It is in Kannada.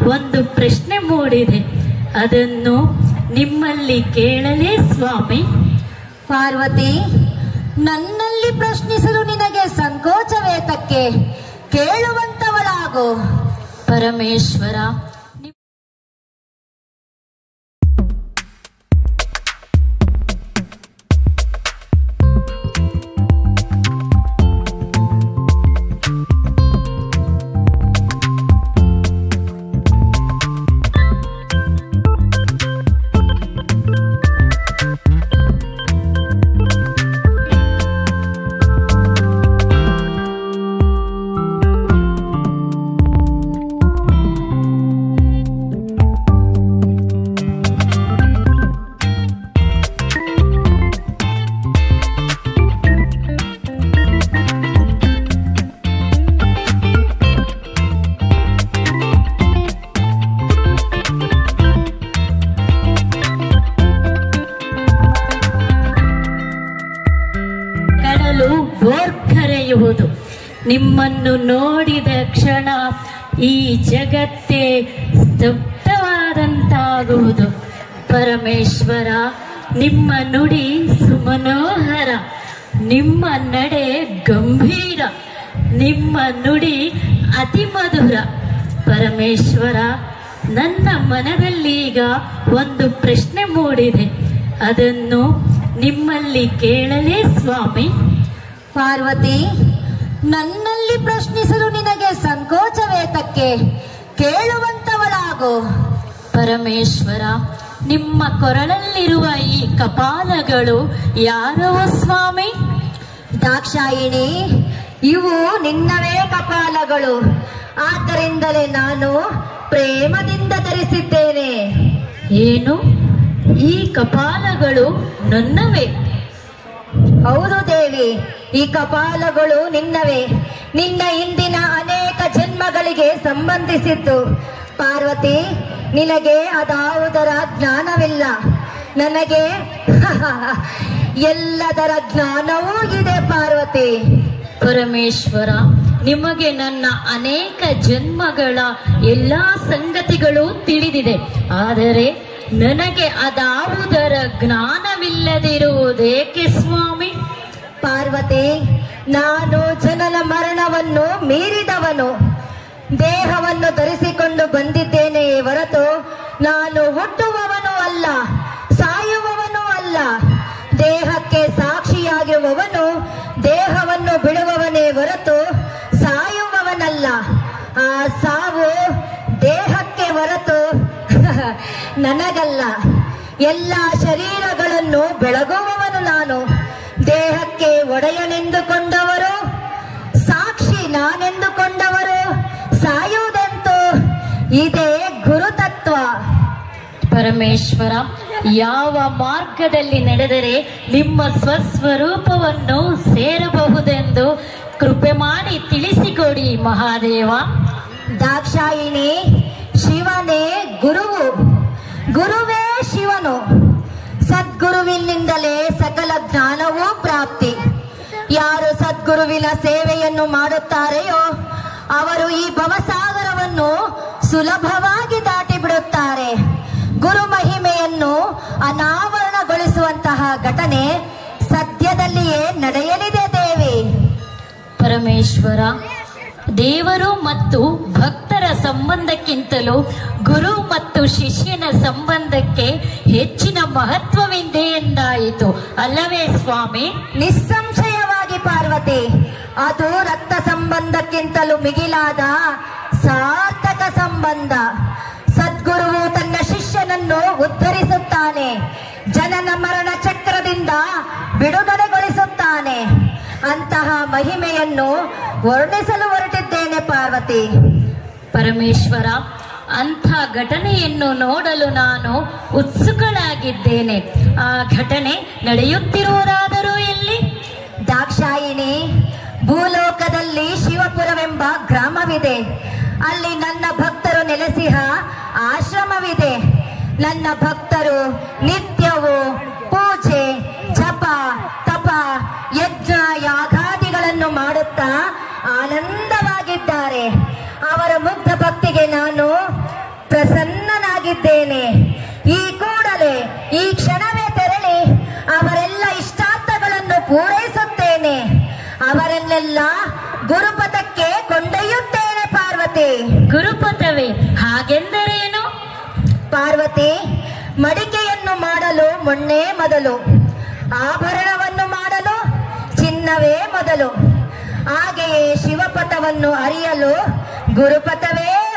ಒಂದು ಪ್ರಶ್ನೆ ಮೂಡಿದೆ ಅದನ್ನು ನಿಮ್ಮಲ್ಲಿ ಕೇಳಲೇ ಸ್ವಾಮಿ ಪಾರ್ವತಿ ನನ್ನಲ್ಲಿ ಪ್ರಶ್ನಿಸಲು ನಿನಗೆ ಸಂಕೋಚವೇತಕ್ಕೆ ಕೇಳುವಂತವಳಾಗು ಪರಮೇಶ್ವರ ನಿ- ಕಡಲು ಬೋರ್ಕರೆಯುವುದು ನಿಮ್ಮನ್ನು ನೋಡಿದ ಕ್ಷಣ ಈ ಜಗತ್ತೇ ಸ್ತಬ್ಧವಾದಂತಾಗುವುದು ಪರಮೇಶ್ವರ ನಿಮ್ಮ ನುಡಿ ಸುಮನೋಹರ ನಿಮ್ಮ ನಡೆ ಗಂಭೀರ ನಿಮ್ಮ ನುಡಿ ಅತಿ ಮಧುರ ಪರಮೇಶ್ವರ ನನ್ನ ಮನದಲ್ಲೀಗ ಒಂದು ಪ್ರಶ್ನೆ ಮೂಡಿದೆ ಅದನ್ನು ನಿಮ್ಮಲ್ಲಿ ಕೇಳಲೇ ಸ್ವಾಮಿ ಪಾರ್ವತಿ ನನ್ನಲ್ಲಿ ಪ್ರಶ್ನಿಸಲು ನಿನಗೆ ಸಂಕೋಚವೇತಕ್ಕೆ ಕೇಳುವಂತವಳಾಗು ಪರಮೇಶ್ವರ ನಿಮ್ಮ ಕೊರಳಲ್ಲಿರುವ ಈ ಕಪಾಲಗಳು ಯಾರವ ಸ್ವಾಮಿ ದಾಕ್ಷಾಯಿಣಿ ಇವು ನಿನ್ನವೇ ಕಪಾಲಗಳು ಆದ್ದರಿಂದಲೇ ನಾನು ಪ್ರೇಮದಿಂದ ಧರಿಸಿದ್ದೇನೆ ಏನು ಈ ಕಪಾಲಗಳು ನನ್ನವೇ ಹೌದು ದೇವಿ ಈ ಕಪಾಲಗಳು ನಿನ್ನವೇ ನಿನ್ನ ಇಂದಿನ ಅನೇಕ ಜನ್ಮಗಳಿಗೆ ಸಂಬಂಧಿಸಿದ್ದು ಪಾರ್ವತಿ ನಿನಗೆ ಅದಾವುದರ ಜ್ಞಾನವಿಲ್ಲ ನನಗೆ ಎಲ್ಲದರ ಜ್ಞಾನವೂ ಇದೆ ಪಾರ್ವತಿ ಪರಮೇಶ್ವರ ನಿಮಗೆ ನನ್ನ ಅನೇಕ ಜನ್ಮಗಳ ಎಲ್ಲಾ ಸಂಗತಿಗಳು ತಿಳಿದಿದೆ ಆದರೆ ನನಗೆ ಅದಾವುದರ ಜ್ಞಾನವಿಲ್ಲದಿರುವುದೇಕೆ ಸ್ವಾಮಿ ಪಾರ್ವತಿ ನಾನು ಜನನ ಮರಣವನ್ನು ಮೀರಿದವನು ದೇಹವನ್ನು ಧರಿಸಿಕೊಂಡು ಬಂದಿದ್ದೇನೆಯೇ ಹೊರತು ನಾನು ಹುಟ್ಟುವವನು ಅಲ್ಲ ಸಾಯುವವನು ಅಲ್ಲ ದೇಹಕ್ಕೆ ಸಾಕ್ಷಿಯಾಗಿರುವವನು ದೇಹವನ್ನು ಬಿಡುವವನೇ ಹೊರತು ಸಾಯುವವನಲ್ಲ ಆ ಸಾವು ದೇಹಕ್ಕೆ ಹೊರತು ನನಗಲ್ಲ ಎಲ್ಲ ಶರೀರಗಳನ್ನು ಬೆಳಗುವವನು ನಾನು ದೇಹಕ್ಕೆ ಒಡೆಯನೆಂದುಕೊಂಡವರು ಸಾಕ್ಷಿ ನಾನೆಂದುಕೊಂಡವರು ಸಾಯುವುದೆಂತೂ ಇದೇ ಗುರುತತ್ವ ಪರಮೇಶ್ವರ ಯಾವ ಮಾರ್ಗದಲ್ಲಿ ನಡೆದರೆ ನಿಮ್ಮ ಸ್ವಸ್ವರೂಪವನ್ನು ಸೇರಬಹುದೆಂದು ಕೃಪೆ ಮಾಡಿ ತಿಳಿಸಿಕೊಡಿ ಮಹಾದೇವ ದಾಕ್ಷಾಯಿಣಿ ಶಿವನೇ ಗುರುವು ಗುರುವೇ ಶಿವನು ಸದ್ಗುರುವಿನಿಂದಲೇ ಸಕಲ ಜ್ಞಾನವೂ ಪ್ರಾಪ್ತಿ ಯಾರು ಸದ್ಗುರುವಿನ ಸೇವೆಯನ್ನು ಮಾಡುತ್ತಾರೆಯೋ ಅವರು ಈ ಭವಸಾಗರವನ್ನು ಸುಲಭವಾಗಿ ದಾಟಿ ಬಿಡುತ್ತಾರೆ ಗುರು ಮಹಿಮೆಯನ್ನು ಅನಾವರಣಗೊಳಿಸುವಂತಹ ಘಟನೆ ಸದ್ಯದಲ್ಲಿಯೇ ನಡೆಯಲಿದೆ ದೇವಿ ಪರಮೇಶ್ವರ ದೇವರು ಮತ್ತು ಭಕ್ತರ ಸಂಬಂಧಕ್ಕಿಂತಲೂ ಗುರು ಮತ್ತು ಶಿಷ್ಯನ ಸಂಬಂಧಕ್ಕೆ ಹೆಚ್ಚಿನ ಮಹತ್ವವಿದೆ ಎಂದಾಯಿತು ಅಲ್ಲವೇ ಸ್ವಾಮಿ ನಿಸ್ಸಂಶಯವಾಗಿ ಪಾರ್ವತಿ ಅದು ರಕ್ತ ಸಂಬಂಧಕ್ಕಿಂತಲೂ ಮಿಗಿಲಾದ ಸಾರ್ಥಕ ಸಂಬಂಧ ಸದ್ಗುರುವು ತನ್ನ ಶಿಷ್ಯನನ್ನು ಉದ್ಧರಿಸುತ್ತಾನೆ ಜನನ ಮರಣ ಚಕ್ರದಿಂದ ಬಿಡುಗಡೆಗೊಳಿಸುತ್ತಾನೆ ಅಂತಹ ಮಹಿಮೆಯನ್ನು ವರ್ಣಿಸಲು ಹೊರಟಿದ್ದೇನೆ ಪಾರ್ವತಿ ಪರಮೇಶ್ವರ ಅಂಥ ಘಟನೆಯನ್ನು ನೋಡಲು ನಾನು ಉತ್ಸುಕಳಾಗಿದ್ದೇನೆ ಆ ಘಟನೆ ನಡೆಯುತ್ತಿರುವುದಾದರೂ ಎಲ್ಲಿ ದಾಕ್ಷಾಯಿಣಿ ಭೂಲೋಕದಲ್ಲಿ ಶಿವಪುರವೆಂಬ ಗ್ರಾಮವಿದೆ ಅಲ್ಲಿ ನನ್ನ ಭಕ್ತರು ನೆಲೆಸಿಹ ಆಶ್ರಮವಿದೆ ನನ್ನ ಭಕ್ತರು ನಿತ್ಯವೂ ಪೂಜೆ ಜಪ ತಪ ಯಜ್ಞ ಯಾಗಾದಿಗಳನ್ನು ಮಾಡುತ್ತಾ ಆನಂದವಾಗಿದ್ದಾರೆ ಅವರ ಮುಗ್ಧ ಭಕ್ತಿಗೆ ನಾನು ಪ್ರಸನ್ನನಾಗಿದ್ದೇನೆ ಈ ಕೂಡಲೇ ಈ ಕ್ಷಣವೇ ತೆರಳಿ ಅವರೆಲ್ಲ ಇಷ್ಟಾರ್ಥಗಳನ್ನು ಪೂರೈಸುತ್ತೇನೆ ಅವರನ್ನೆಲ್ಲ ಗುರುಪಥಕ್ಕೆ ಕೊಂಡೊಯ್ಯುತ್ತೇನೆ ಪಾರ್ವತಿ ಗುರುಪಥವೇ ಹಾಗೆಂದರೇನು ಪಾರ್ವತಿ ಮಡಿಕೆಯನ್ನು ಮಾಡಲು ಮೊನ್ನೆ ಮೊದಲು ಆಭರಣವನ್ನು ಮಾಡಲು ಚಿನ್ನವೇ ಮೊದಲು ಹಾಗೆಯೇ ಶಿವಪಥವನ್ನು ಅರಿಯಲು ಗುರುಪಥವೇ